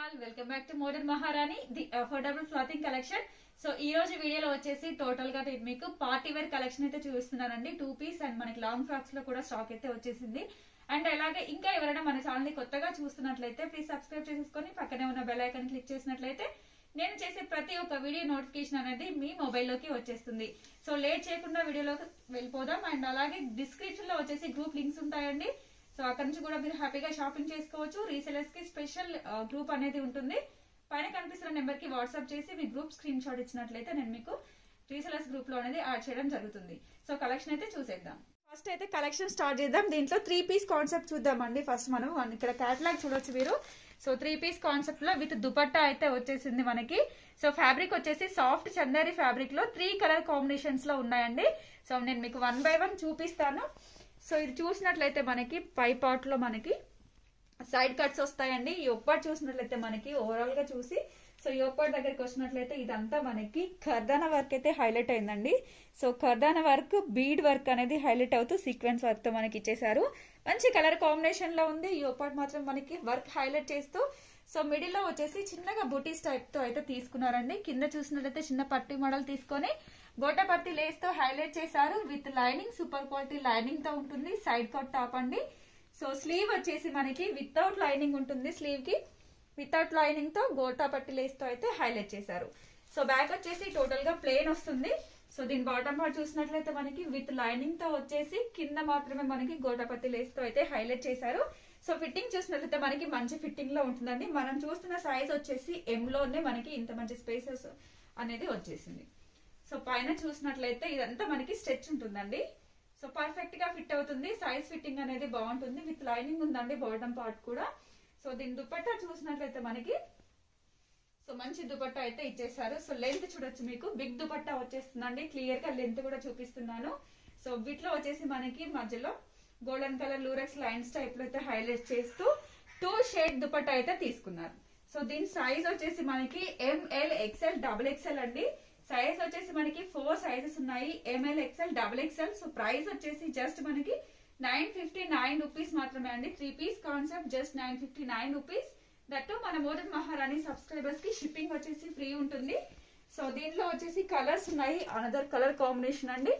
all welcome back to modern Maharani the affordable clothing collection so ఈ రోజు వీడియోలో వచ్చేసి టోటల్ గా నేను మీకు పార్టీ వేర్ కలెక్షన్ అయితే చూపిస్తున్నానండి టూ పీస్ అండ్ మనకి లాంగ్ ఫ్రాక్స్ లో కూడా స్టాక్ అయితే వచ్చేసింది అండ్ అలాగే ఇంకా ఎవరైనా మన ఛానల్ ని కొత్తగా చూస్తున్నట్లయితే ప్లీజ్ సబ్స్క్రైబ్ చేసేసుకొని పక్కనే ఉన్న బెల్ ఐకాన్ క్లిక్ చేసినట్లయితే నేను చేసే ప్రతి ఒక్క వీడియో నోటిఫికేషన్ అనేది మీ మొబైల్లోకి వచ్చేస్తుంది సో లేట్ చేయకుండా వీడియోలోకి వెళ్ళిపోదాం అండ్ అలాగే డిస్క్రిప్షన్ లో వచ్చేసి గ్రూప్ లింక్స్ ఉంటాయండి సో అక్కడ నుంచి కూడా మీరు హ్యాపీగా షాపింగ్ చేసుకోవచ్చు రీసెలర్స్ కి స్పెషల్ గ్రూప్ అనేది ఉంటుంది పైన కనిపిస్తున్న నెంబర్ కి వాట్సాప్ చేసి మీ గ్రూప్ స్క్రీన్ షాట్ ఇచ్చినట్లయితే నేను మీకు రీసెలర్స్ గ్రూప్ లో అనేది యాడ్ చేయడం జరుగుతుంది సో కలెక్షన్ అయితే చూసేద్దాం ఫస్ట్ అయితే కలెక్షన్ స్టార్ట్ చేద్దాం దీంట్లో త్రీ పీస్ కాన్సెప్ట్ చూద్దామండి ఫస్ట్ మనం ఇక్కడ క్యాటలాగ్ చూడొచ్చు మీరు సో త్రీ పీస్ కాన్సెప్ట్ లో విత్ దుపట్టా అయితే వచ్చేసింది మనకి సో ఫ్యాబ్రిక్ వచ్చేసి సాఫ్ట్ చందేరి ఫ్యాబ్రిక్ లో త్రీ కలర్ కాంబినేషన్స్ లో ఉన్నాయండి సో నేను మీకు వన్ బై వన్ చూపిస్తాను సో ఇది చూసినట్లయితే మనకి పై పార్ట్ లో మనకి సైడ్ కట్స్ వస్తాయండి ఈ ఒప్పటి చూసినట్లయితే మనకి ఓవరాల్ గా చూసి సో ఈ ఒప్పటి దగ్గరికి వచ్చినట్లయితే ఇదంతా మనకి ఖర్దాన వర్క్ అయితే హైలైట్ అయిందండి సో ఖర్దాన వర్క్ బీడ్ వర్క్ అనేది హైలైట్ అవుతూ సీక్వెన్స్ వర్క్ తో మనకి ఇచ్చేసారు మంచి కలర్ కాంబినేషన్ లో ఉంది ఈ ఒప్పటి మాత్రం మనకి వర్క్ హైలైట్ చేస్తూ సో మిడిల్ లో వచ్చేసి చిన్నగా బుటీస్ టైప్ తో అయితే తీసుకున్నారండి కింద చూసినట్లయితే చిన్న పట్టి మోడల్ తీసుకొని గోట పట్టి లేస్ తో హైలైట్ చేశారు with lining super quality lining తో ఉంటుంది సైడ్ కట్ టాప్ అండి సో స్లీవ్ వచ్చేసి మనకి వితౌట్ లైనింగ్ ఉంటుంది స్లీవ్ కి వితౌట్ లైనింగ్ తో గోటా పట్టి లేస్ తో అయితే హైలైట్ చేశారు సో బ్యాక్ వచ్చేసి టోటల్ గా ప్లేన్ వస్తుంది సో దీని బాటమ్ పార్ట్ చూసినట్లయితే మనకి విత్ లైనింగ్ తో వచ్చేసి కింద మాత్రమే మనకి గోటాపత్తి లేస్ తో అయితే హైలైట్ చేశారు సో ఫిట్టింగ్ చూసినట్లయితే మనకి మంచి ఫిట్టింగ్ లో ఉంటుందండి మనం చూస్తున్న సైజ్ వచ్చేసి ఎం లోనే మనకి ఇంత మంచి స్పేసెస్ అనేది వచ్చేసింది సో పైన చూసినట్లయితే ఇదంతా మనకి స్ట్రెచ్ ఉంటుందండి సో పర్ఫెక్ట్ గా ఫిట్ అవుతుంది సైజ్ ఫిట్టింగ్ అనేది బాగుంటుంది విత్ లైనింగ్ ఉందండి బాటమ్ పార్ట్ కూడా సో దీని దుపట్టా చూసినట్లయితే మనకి సో మంచి దుపట్టా అయితే ఇచ్చేసారు సో లెంత్ చూడొచ్చు మీకు బిగ్ దుపట్టా వచ్చేస్తుందండి క్లియర్ గా లెంత్ కూడా చూపిస్తున్నాను సో వీటిలో వచ్చేసి మనకి మధ్యలో golden colour lurex lines type లో అయితే హైలైట్ చేస్తూ టూ షేడ్ దుపట్టా అయితే తీసుకున్నారు సో దీని సైజ్ వచ్చేసి మనకి ఎంఎల్ ఎక్స్ఎల్ డబుల్ ఎక్స్ఎల్ అండి సైజ్ వచ్చేసి మనకి ఫోర్ సైజెస్ ఉన్నాయి M L XL double XL so price వచ్చేసి జస్ట్ మనకి నైన్ ఫిఫ్టీ నైన్ రూపీస్ మాత్రమే అండి three piece concept just nine fifty nine rupees that మన మోడర్న్ మహారాణి సబ్స్క్రైబర్స్ కి షిప్పింగ్ వచ్చేసి ఫ్రీ ఉంటుంది సో దీంట్లో వచ్చేసి కలర్స్ ఉన్నాయి అనదర్ కలర్ కాంబినేషన్ అండి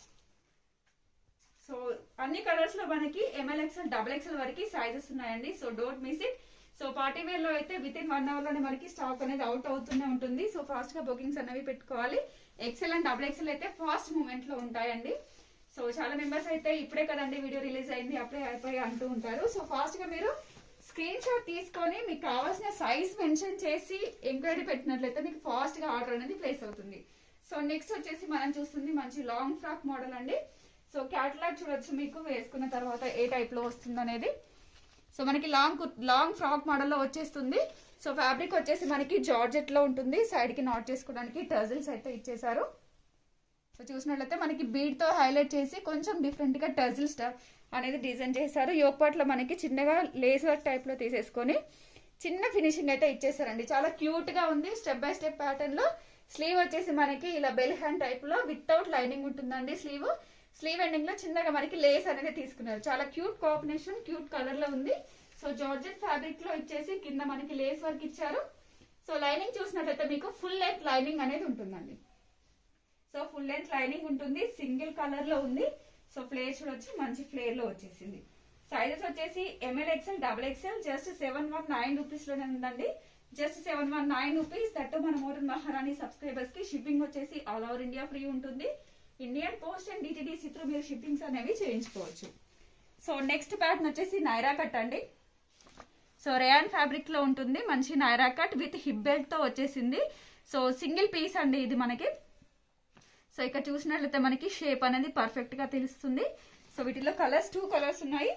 సో అన్ని కలర్స్ లో మనకి ఎంఎల్ ఎక్స్ఎల్ డబుల్ ఎక్స్ఎల్ వరకు సైజెస్ ఉన్నాయండి so don't miss it so party wear లో అయితే విత్ ఇన్ వన్ అవర్ లోనే మనకి స్టాక్ అనేది అవుట్ అవుతూనే ఉంటుంది సో ఫాస్ట్ గా బుకింగ్స్ అనేవి పెట్టుకోవాలి ఎక్సెల్ అండ్ డబుల్ ఎక్సెల్ అయితే ఫాస్ట్ మూమెంట్ లో ఉంటాయండి సో చాలా మెంబర్స్ అయితే ఇప్పుడే కదండి వీడియో రిలీజ్ అయింది అప్పుడే అయిపోయి అంటూ ఉంటారు సో ఫాస్ట్ గా మీరు స్క్రీన్ షాట్ తీసుకొని మీకు కావాల్సిన సైజ్ మెన్షన్ చేసి ఎంక్వైరీ పెట్టినట్లయితే మీకు ఫాస్ట్ గా ఆర్డర్ అనేది ప్లేస్ అవుతుంది సో నెక్స్ట్ వచ్చేసి మనం చూస్తుంది మంచి లాంగ్ ఫ్రాక్ మోడల్ అండి సో క్యాటలాగ్ చూడొచ్చు మీకు వేసుకున్న తర్వాత ఏ టైప్ లో వస్తుంది అనేది సో మనకి లాంగ్ లాంగ్ ఫ్రాక్ మోడల్లో వచ్చేస్తుంది సో ఫ్యాబ్రిక్ వచ్చేసి మనకి జార్జెట్ లో ఉంటుంది సైడ్ కి నాట్ చేసుకోవడానికి టర్జిల్స్ అయితే ఇచ్చేసారు సో చూసినట్లయితే మనకి బీడ్ తో హైలైట్ చేసి కొంచెం డిఫరెంట్ గా టర్జిల్స్ అనేది డిజైన్ చేశారు యోగపాట్లో మనకి చిన్నగా లేస్ వర్క్ టైప్ లో తీసేసుకొని చిన్న ఫినిషింగ్ అయితే ఇచ్చేసారండి చాలా క్యూట్ గా ఉంది స్టెప్ బై స్టెప్ ప్యాటర్న్ లో స్లీవ్ వచ్చేసి మనకి ఇలా బెల్ హ్యాండ్ టైప్ లో వితౌట్ లైనింగ్ ఉంటుందండి స్లీవ్ స్లీవ్ ఎండింగ్ లో చిన్నగా మనకి లేస్ అనేది తీసుకున్నారు చాలా క్యూట్ కాంబినేషన్ క్యూట్ కలర్ లో ఉంది సో జార్జెట్ ఫ్యాబ్రిక్ లో ఇచ్చేసి కింద మనకి లేస్ వర్క్ ఇచ్చారు సో లైనింగ్ చూసినట్లయితే మీకు ఫుల్ లెంత్ లైనింగ్ అనేది ఉంటుందండి సో ఫుల్ లెంత్ లైనింగ్ ఉంటుంది సింగిల్ కలర్ లో ఉంది సో ఫ్లేర్ చూడొచ్చు మంచి ఫ్లేర్ లో వచ్చేసింది సైజెస్ వచ్చేసి M L XL double XL just seven one nine rupees లోనే ఉందండి just seven one nine rupees that మన మోడర్న్ మహారాణి సబ్స్క్రైబర్స్ కి షిప్పింగ్ వచ్చేసి ఆల్ ఓవర్ ఇండియా ఫ్రీ ఉంటుంది Indian post and DTDC through మీరు షిప్పింగ్స్ అనేవి చేయించుకోవచ్చు సో నెక్స్ట్ ప్యాటర్న్ వచ్చేసి నైరా కట్ అండి సో రేయాన్ ఫ్యాబ్రిక్ లో ఉంటుంది మంచి Naira cut with hip belt తో వచ్చేసింది సో సింగిల్ పీస్ అండి ఇది మనకి సో ఇక్కడ చూసినట్లయితే మనకి షేప్ అనేది పర్ఫెక్ట్ గా తెలుస్తుంది సో వీటిలో కలర్స్ టూ కలర్స్ ఉన్నాయి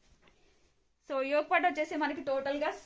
సో యోగ్ పాట్ వచ్చేసి మనకి టోటల్ గా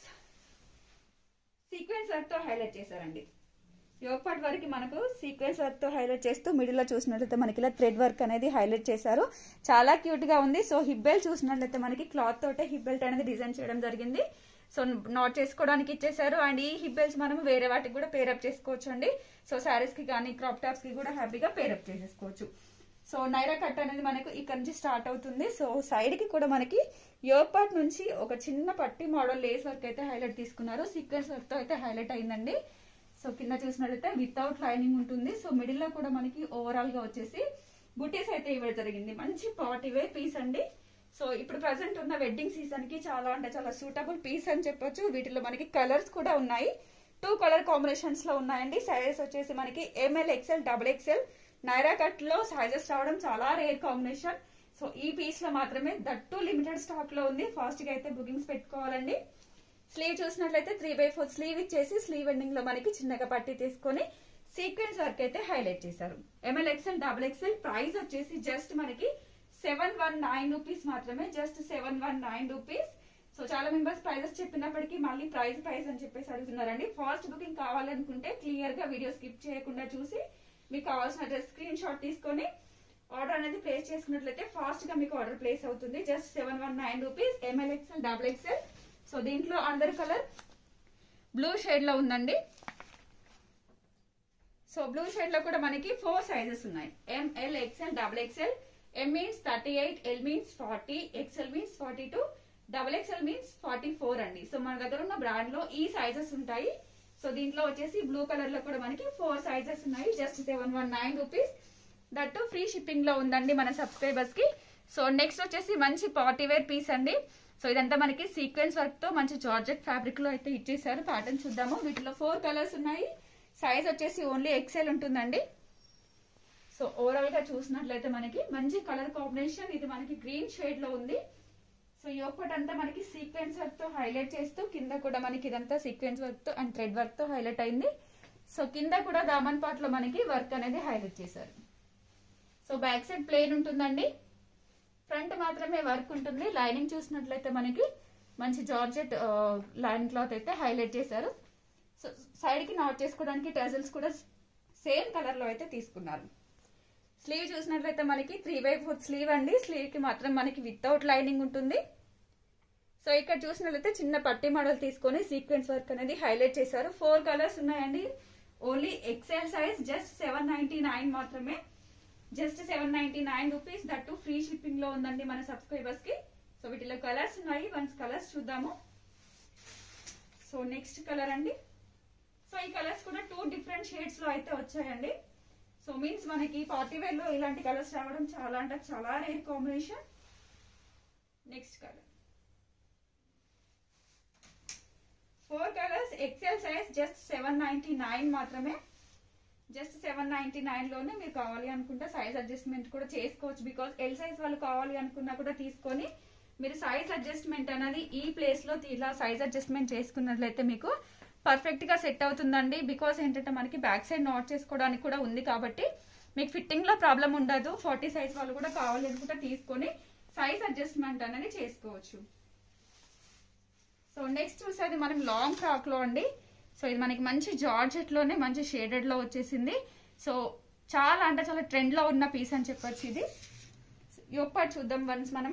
సీక్వెన్స్ వర్క్ తో హైలైట్ చేశారండి యోగ్ పాట్ వరకు మనకు సీక్వెన్స్ వర్క్ తో హైలైట్ చేస్తూ మిడిల్ లో చూసినట్లయితే మనకి ఇలా థ్రెడ్ వర్క్ అనేది హైలైట్ చేశారు చాలా క్యూట్ గా ఉంది సో హిప్ బెల్ట్ చూసినట్లయితే మనకి క్లాత్ తోటే హిప్ బెల్ట్ అనేది డిజైన్ చేయడం జరిగింది సో నాట్ చేసుకోవడానికి ఇచ్చేసారు అండ్ ఈ హిప్ బెల్ట్స్ మనం వేరే వాటికి కూడా పేరప్ చేసుకోవచ్చు అండి సో శారీస్ కి కానీ క్రాప్ టాప్స్ కి కూడా హ్యాపీగా పేరప్ చేసేసుకోవచ్చు సో నైరా కట్ అనేది మనకు ఇక్కడ నుంచి స్టార్ట్ అవుతుంది సో సైడ్ కి కూడా మనకి యోగ్ పార్ట్ నుంచి ఒక చిన్న పట్టి మోడల్ లేస్ వర్క్ అయితే హైలైట్ తీసుకున్నారు సీక్వెన్స్ వర్క్ తో అయితే హైలైట్ అయిందండి సో కింద చూసినట్లయితే వితౌట్ లైనింగ్ ఉంటుంది సో మిడిల్ లో కూడా మనకి ఓవరాల్ గా వచ్చేసి బుటీస్ అయితే ఇవ్వడం జరిగింది మంచి పార్టీ వేర్ పీస్ అండి సో ఇప్పుడు ప్రజెంట్ ఉన్న వెడ్డింగ్ సీజన్ కి చాలా అంటే చాలా సూటబుల్ పీస్ అని చెప్పొచ్చు వీటిలో మనకి కలర్స్ కూడా ఉన్నాయి టూ కలర్ కాంబినేషన్స్ లో ఉన్నాయండి సైజెస్ వచ్చేసి మనకి M L XL double XL Naira cut లో సైజెస్ రావడం చాలా రేర్ కాంబినేషన్ సో ఈ పీస్ లో మాత్రమే దట్టు లిమిటెడ్ స్టాక్ లో ఉంది ఫాస్ట్ గా అయితే బుకింగ్స్ పెట్టుకోవాలండి స్లీవ్ చూసినట్లయితే త్రీ బై ఫోర్ స్లీవ్ ఇచ్చేసి స్లీవ్ ఎండింగ్ లో మనకి చిన్నగా పట్టి తీసుకొని సీక్వెన్స్ వర్క్ అయితే హైలైట్ చేశారు M L XL double XL price వచ్చేసి జస్ట్ మనకి సెవెన్ వన్ నైన్ రూపీస్ మాత్రమే just seven one nine rupees so చాలా మెంబర్స్ ప్రైజెస్ చెప్పినప్పటికీ మళ్ళీ ప్రైస్ ప్రైస్ అని చెప్పేసి అడుగుతున్నారండి ఫాస్ట్ బుకింగ్ కావాలనుకుంటే క్లియర్ గా వీడియో స్కిప్ చేయకుండా చూసి మీకు కావాల్సిన డ్రెస్ స్క్రీన్ షాట్ తీసుకొని ఆర్డర్ అనేది ప్లేస్ చేసుకున్నట్లయితే ఫాస్ట్ గా మీకు ఆర్డర్ ప్లేస్ అవుతుంది just seven one nine rupees M L XL double XL so దీంట్లో అందర్ కలర్ బ్లూ షేడ్ లో ఉందండి సో బ్లూ షేడ్ లో కూడా మనకి ఫోర్ సైజెస్ ఉన్నాయి M L XL double XL M means thirty eight L means forty XL means forty two double XL means forty four అండి so మన దగ్గర ఉన్న బ్రాండ్ లో ఈ సైజెస్ ఉంటాయి సో దీంట్లో వచ్చేసి బ్లూ కలర్ లో కూడా మనకి ఫోర్ సైజెస్ ఉన్నాయి just seven one nine rupees that too free shipping లో ఉందండి మన సబ్స్క్రైబర్స్ కి సో నెక్స్ట్ వచ్చేసి మంచి పార్టీ వేర్ పీస్ అండి సో ఇదంతా మనకి సీక్వెన్స్ వర్క్ తో మంచి జార్జెట్ ఫ్యాబ్రిక్ లో అయితే ఇచ్చేసారు ప్యాటర్న్ చూద్దాము వీటిలో ఫోర్ కలర్స్ ఉన్నాయి సైజ్ వచ్చేసి ఓన్లీ ఎక్సెల్ ఉంటుందండి సో ఓవరాల్ గా చూసినట్లయితే మనకి మంచి కలర్ కాంబినేషన్ ఇది మనకి గ్రీన్ షేడ్ లో ఉంది సో యోగపట్ అంతా మనకి సీక్వెన్స్ వర్క్ తో హైలైట్ చేస్తూ కింద కూడా మనకి ఇదంతా సీక్వెన్స్ వర్క్ తో అండ్ థ్రెడ్ వర్క్ తో హైలైట్ అయింది సో కింద కూడా దామన్ పాట్ లో మనకి వర్క్ అనేది హైలైట్ చేశారు సో బ్యాక్ సైడ్ ప్లేన్ ఉంటుందండి ఫ్రంట్ మాత్రమే వర్క్ ఉంటుంది లైనింగ్ చూసినట్లయితే మనకి మంచి జార్జెట్ లైన్ క్లాత్ అయితే హైలైట్ చేశారు సో సైడ్ కి నాట్ చేసుకోవడానికి టెజల్స్ కూడా సేమ్ కలర్ లో అయితే తీసుకున్నారు స్లీవ్ చూసినట్లయితే మనకి త్రీ బై ఫోర్ స్లీవ్ అండి స్లీవ్ కి మాత్రం మనకి వితౌట్ లైనింగ్ ఉంటుంది సో ఇక్కడ చూసినట్లయితే చిన్న పట్టి మోడల్ తీసుకొని సీక్వెన్స్ వర్క్ అనేది హైలైట్ చేశారు ఫోర్ కలర్స్ ఉన్నాయండి only XL size just seven ninety nine మాత్రమే just seven ninety nine rupees that too free shipping లో ఉందండి మన సబ్స్క్రైబర్స్ కి సో వీటిలో కలర్స్ ఉన్నాయి వన్స్ కలర్స్ చూద్దాము సో నెక్స్ట్ కలర్ అండి సో ఈ కలర్స్ కూడా టూ డిఫరెంట్ షేడ్స్ లో అయితే వచ్చాయండి సో మీన్స్ మనకి పార్టీ వేర్ లో ఇలాంటి కలర్స్ రావడం చాలా అంటే చాలా rare combination next colour four colours XL size just seven ninety nine మాత్రమే జస్ట్ సెవెన్ నైన్టీ నైన్ లోనే మీరు కావాలి అనుకుంటే సైజ్ అడ్జస్ట్మెంట్ కూడా చేసుకోవచ్చు బికాస్ ఎల్ సైజ్ వాళ్ళు కావాలి అనుకున్నా కూడా తీసుకొని మీరు సైజ్ అడ్జస్ట్మెంట్ అనేది ఈ ప్లేస్ లో ఇలా సైజ్ అడ్జస్ట్మెంట్ చేసుకున్నట్లయితే మీకు పర్ఫెక్ట్ గా సెట్ అవుతుందండి బికాస్ ఏంటంటే మనకి బ్యాక్ సైడ్ నాట్ చేసుకోవడానికి కూడా ఉంది కాబట్టి మీకు ఫిట్టింగ్ లో ప్రాబ్లం ఉండదు ఫార్టీ సైజ్ వాళ్ళు కూడా కావాలి అనుకుంటే తీసుకొని సైజ్ అడ్జస్ట్మెంట్ అనేది చేసుకోవచ్చు సో నెక్స్ట్ చూసేది మనం లాంగ్ ఫ్రాక్ లో అండి సో ఇది మనకి మంచి జార్జెట్ లోనే మంచి షేడెడ్ లో వచ్చేసింది సో చాలా అంటే చాలా ట్రెండ్ లో ఉన్న పీస్ అని చెప్పొచ్చు ఇది యోపాట్ చూద్దాం వన్స్ మనము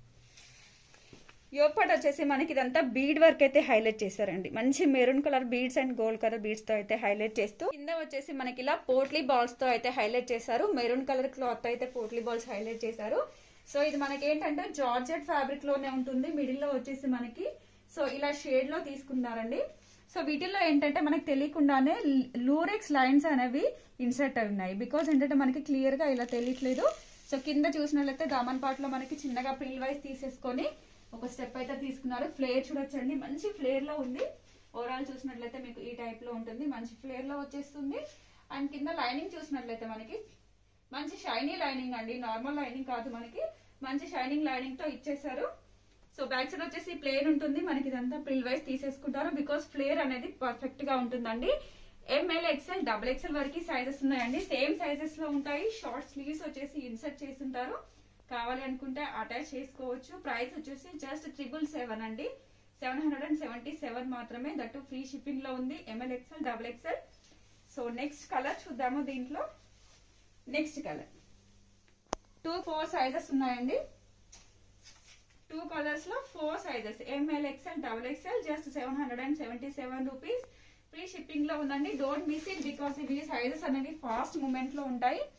యోపాట్ వచ్చేసి మనకి ఇదంతా బీడ్ వర్క్ అయితే హైలైట్ చేశారండి మంచి maroon colour beads and gold colour beads తో అయితే హైలైట్ చేస్తూ కింద వచ్చేసి మనకి ఇలా పోట్లీ బాల్స్ తో అయితే హైలైట్ చేశారు మెరూన్ కలర్ క్లాత్ అయితే పోట్లీ బాల్స్ హైలైట్ చేశారు సో ఇది మనకి ఏంటంటే జార్జెట్ ఫ్యాబ్రిక్ లోనే ఉంటుంది మిడిల్ లో వచ్చేసి మనకి సో ఇలా షేడ్ లో తీసుకున్నారండి సో వీటిల్లో ఏంటంటే మనకి తెలియకుండానే లూరెక్స్ లైన్స్ అనేవి ఇన్సర్ట్ అయి ఉన్నాయి బికాస్ ఏంటంటే మనకి క్లియర్ గా ఇలా తెలియట్లేదు సో కింద చూసినట్లయితే దామన్ పాట్ లో మనకి చిన్నగా ప్రిల్ వైజ్ తీసేసుకొని ఒక స్టెప్ అయితే తీసుకున్నారు ఫ్లేర్ చూడొచ్చండి మంచి ఫ్లేర్ లో ఉంది ఓవరాల్ చూసినట్లయితే మీకు ఈ టైప్ లో ఉంటుంది మంచి ఫ్లేర్ లో వచ్చేస్తుంది అండ్ కింద లైనింగ్ చూసినట్లయితే మనకి మంచి షైనీ లైనింగ్ అండి నార్మల్ లైనింగ్ కాదు మనకి మంచి షైనింగ్ లైనింగ్ తో ఇచ్చేసారు సో బ్యాక్ సైడ్ వచ్చేసి ప్లేన్ ఉంటుంది మనకి ఇదంతా ప్రిల్ వైజ్ తీసేసుకుంటారు బికాస్ ఫ్లేర్ అనేది పర్ఫెక్ట్ గా ఉంటుందండి ఎంఎల్ ఎక్స్ఎల్ డబుల్ ఎక్స్ఎల్ వరకు సైజెస్ ఉన్నాయండి సేమ్ సైజెస్ లో ఉంటాయి షార్ట్ స్లీవ్స్ వచ్చేసి ఇన్సర్ట్ చేసి ఉంటారు కావాలి అనుకుంటే అటాచ్ చేసుకోవచ్చు ప్రైస్ వచ్చేసి జస్ట్ ట్రిపుల్ సెవెన్ అండి seven hundred and seventy seven మాత్రమే దట్టు ఫ్రీ షిప్పింగ్ లో ఉంది M L XL double XL so next colour చూద్దాము దీంట్లో next colour two four sizes ఉన్నాయండి టూ కలర్స్ లో four sizes M L XL double XL just seven hundred and seventy seven rupees free shipping లో ఉందండి don't miss it because ఇవి sizes అనేవి fast moment లో ఉంటాయి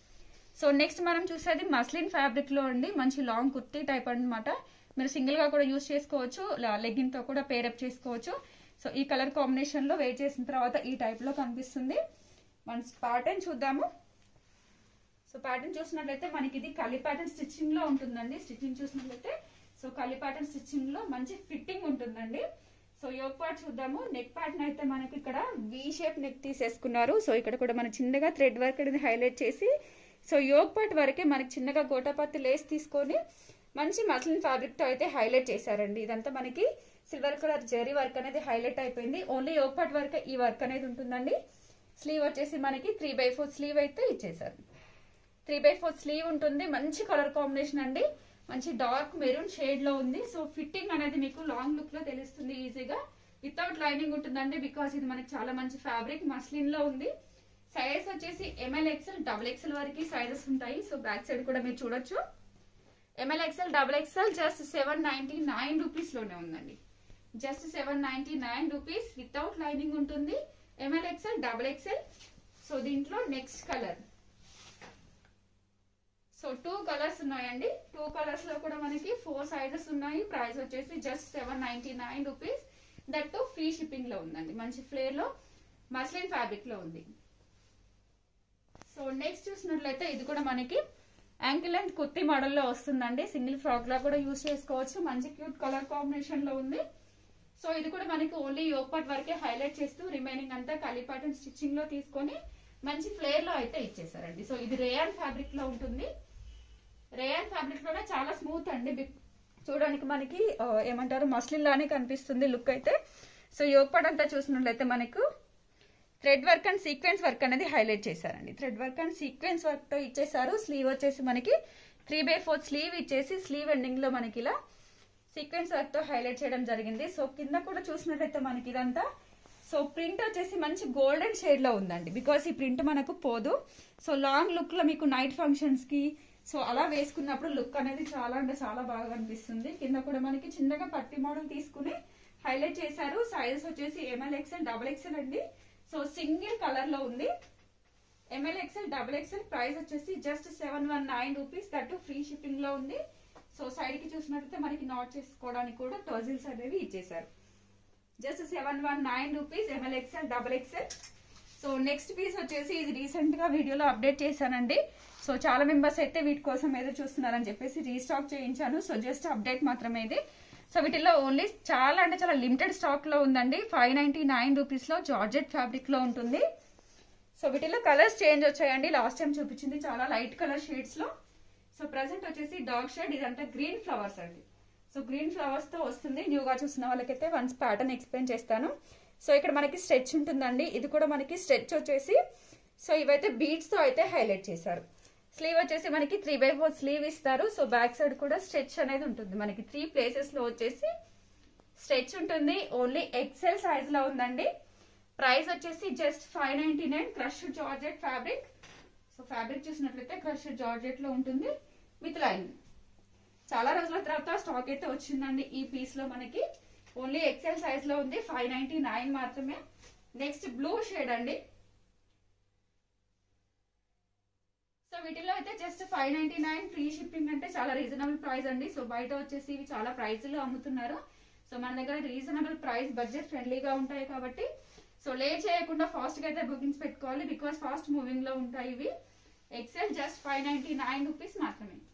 సో నెక్స్ట్ మనం చూసేది మస్లిన్ ఫ్యాబ్రిక్ లో అండి మంచి లాంగ్ కుర్తీ టైప్ అన్నమాట మీరు సింగిల్ గా కూడా యూస్ చేసుకోవచ్చు లెగ్గిన్ తో కూడా పేరప్ చేసుకోవచ్చు సో ఈ కలర్ కాంబినేషన్ లో వేర్ చేసిన తర్వాత ఈ టైప్ లో కనిపిస్తుంది మన ప్యాటర్న్ చూద్దాము సో ప్యాటర్న్ చూసినట్లయితే మనకి ఇది కలి ప్యాటర్న్ స్టిచ్చింగ్ లో ఉంటుందండి స్టిచ్చింగ్ చూసినట్లయితే సో కలి ప్యాటర్న్ స్టిచ్చింగ్ లో మంచి ఫిట్టింగ్ ఉంటుందండి సో యోగ్ పార్ట్ చూద్దాము నెక్ ప్యాటర్న్ అయితే మనకి ఇక్కడ వి షేప్ నెక్ తీసేసుకున్నారు సో ఇక్కడ కూడా మన చిన్నగా థ్రెడ్ వర్క్ అనేది హైలైట్ చేసి సో యోగ్ పార్ట్ వరకే మనకి చిన్నగా గోటాపత్తి లేస్ తీసుకొని మంచి మస్లిన్ ఫ్యాబ్రిక్ తో అయితే హైలైట్ చేశారండి ఇదంతా మనకి సిల్వర్ కలర్ జెరీ వర్క్ అనేది హైలైట్ అయిపోయింది ఓన్లీ యోగ్ పార్ట్ వరకే ఈ వర్క్ అనేది ఉంటుందండి స్లీవ్ వచ్చేసి మనకి త్రీ బై ఫోర్ స్లీవ్ అయితే ఇచ్చేసారు త్రీ బై ఫోర్ స్లీవ్ ఉంటుంది మంచి కలర్ కాంబినేషన్ అండి మంచి డార్క్ మెరూన్ షేడ్ లో ఉంది సో ఫిట్టింగ్ అనేది మీకు లాంగ్ లుక్ లో తెలుస్తుంది ఈజీగా వితౌట్ లైనింగ్ ఉంటుందండి బికాస్ ఇది మనకి చాలా మంచి ఫ్యాబ్రిక్ మస్లిన్ లో ఉంది సైజ్ వచ్చేసి ఎంఎల్ ఎక్సెల్ డబుల్ ఎక్సెల్ వరకు సైజెస్ ఉంటాయి సో బ్యాక్ సైడ్ కూడా మీరు చూడొచ్చు M L XL double XL just seven ninety nine rupees లోనే ఉందండి just seven ninety nine rupees without lining ఉంటుంది M L XL double XL so దీంట్లో next colour so two colours ఉన్నాయండి టూ కలర్స్ లో కూడా మనకి ఫోర్ సైజెస్ ఉన్నాయి ప్రైస్ వచ్చేసి just seven ninety nine rupees that too free shipping లో ఉందండి మంచి ఫ్లేర్ లో మస్లిన్ ఫ్యాబ్రిక్ లో ఉంది సో నెక్స్ట్ చూసినట్లయితే ఇది కూడా మనకి యాంకిల్ అండ్ కుర్తి మోడల్ లో వస్తుందండి సింగిల్ ఫ్రాక్ లా కూడా యూస్ చేసుకోవచ్చు మంచి క్యూట్ కలర్ కాంబినేషన్ లో ఉంది సో ఇది కూడా మనకి ఓన్లీ యోగపాట్ వరకే హైలైట్ చేస్తూ రిమైనింగ్ అంతా కలిపాటన్ స్టిచ్చింగ్ లో తీసుకొని మంచి ఫ్లేర్ లో అయితే ఇచ్చేసారండి సో ఇది రేయాన్ ఫ్యాబ్రిక్ లో ఉంటుంది రేయాన్ ఫ్యాబ్రిక్ లోనే చాలా స్మూత్ అండి బిక్- చూడడానికి మనకి ఆ, ఏమంటారు మస్లిన్ లానే కనిపిస్తుంది లుక్ అయితే సో యోగపాట్ అంతా చూసినట్లయితే మనకు thread work and sequence work అనేది హైలైట్ చేశారండి thread work and sequence work తో ఇచ్చేసారు స్లీవ్ వచ్చేసి మనకి త్రీ బై ఫోర్ స్లీవ్ ఇచ్చేసి స్లీవ్ ఎండింగ్ లో మనకి ఇలా సీక్వెన్స్ వర్క్ తో హైలైట్ చేయడం జరిగింది సో కింద కూడా చూసినట్లయితే మనకి ఇదంతా సో ప్రింట్ వచ్చేసి మంచి గోల్డెన్ షేడ్ లో ఉందండి బికాస్ ఈ ప్రింట్ మనకు పోదు సో లాంగ్ లుక్ లో మీకు నైట్ ఫంక్షన్స్ కి సో అలా వేసుకున్నప్పుడు లుక్ అనేది చాలా అంటే చాలా బాగా కనిపిస్తుంది కింద కూడా మనకి చిన్నగా పట్టి మోడల్ తీసుకుని హైలైట్ చేశారు సైజెస్ వచ్చేసి ఎంఎల్ ఎక్స్ఎల్ డబుల్ ఎక్స్ఎల్ అండి సో సింగిల్ కలర్ లో ఉంది M L XL double XL price వచ్చేసి just seven one nine rupees that too free shipping లో ఉంది సో సైడ్ కి చూసినట్లయితే మనకి నాట్ చేసుకోవడానికి కూడా టోజిల్స్ అనేవి ఇచ్చేసారు just seven one nine rupees M L XL double XL so next piece వచ్చేసి ఇది రీసెంట్ గా వీడియోలో అప్డేట్ చేశానండి సో చాలా మెంబర్స్ అయితే వీటి కోసం ఏదో చూస్తున్నారని చెప్పేసి రీస్టాక్ చేయించాను సో జస్ట్ అప్డేట్ మాత్రమే ఇది సో వీటిలో ఓన్లీ చాలా అంటే చాలా లిమిటెడ్ స్టాక్ లో ఉందండి ఫైవ్ నైన్టీ నైన్ రూపీస్ లో జార్జెట్ ఫ్యాబ్రిక్ లో ఉంటుంది సో వీటిలో కలర్స్ చేంజ్ వచ్చాయండి లాస్ట్ టైం చూపించింది చాలా లైట్ కలర్ షేడ్స్ లో సో ప్రజెంట్ వచ్చేసి డార్క్ షేడ్ ఇదంతా గ్రీన్ ఫ్లవర్స్ అండి సో గ్రీన్ ఫ్లవర్స్ తో వస్తుంది న్యూగా చూసిన వాళ్ళకైతే వన్స్ ప్యాటర్న్ ఎక్స్ప్లెయిన్ చేస్తాను సో ఇక్కడ మనకి స్ట్రెచ్ ఉంటుందండి ఇది కూడా మనకి స్ట్రెచ్ వచ్చేసి సో ఇవైతే బీడ్స్ తో అయితే హైలైట్ చేశారు స్లీవ్ వచ్చేసి మనకి త్రీ బై ఫోర్ స్లీవ్ ఇస్తారు సో బ్యాక్ సైడ్ కూడా స్ట్రెచ్ అనేది ఉంటుంది మనకి త్రీ ప్లేసెస్ లో వచ్చేసి స్ట్రెచ్ ఉంటుంది ఓన్లీ ఎక్సెల్ సైజ్ లో ఉందండి ప్రైస్ వచ్చేసి just five ninety nine crush georgette fabric so fabric చూసినట్లయితే క్రష్ జార్జెట్ లో ఉంటుంది విత్ లైన్ చాలా రోజుల తర్వాత స్టాక్ అయితే వచ్చిందండి ఈ పీస్ లో మనకి ఓన్లీ ఎక్సెల్ సైజ్ లో ఉంది ఫైవ్ నైన్టీ నైన్ మాత్రమే నెక్స్ట్ బ్లూ షేడ్ అండి సో వీటిలో అయితే just five ninety nine free shipping అంటే చాలా రీజనబుల్ ప్రైస్ అండి సో బయట వచ్చేసి ఇవి చాలా ప్రైస్ లో అమ్ముతున్నారు సో మన దగ్గర రీజనబుల్ ప్రైస్ బడ్జెట్ ఫ్రెండ్లీగా ఉంటాయి కాబట్టి సో లేట్ చేయకుండా ఫాస్ట్ గా అయితే బుకింగ్స్ పెట్టుకోవాలి బికాస్ ఫాస్ట్ మూవింగ్ లో ఉంటాయి ఇవి XL just five ninety nine rupees మాత్రమే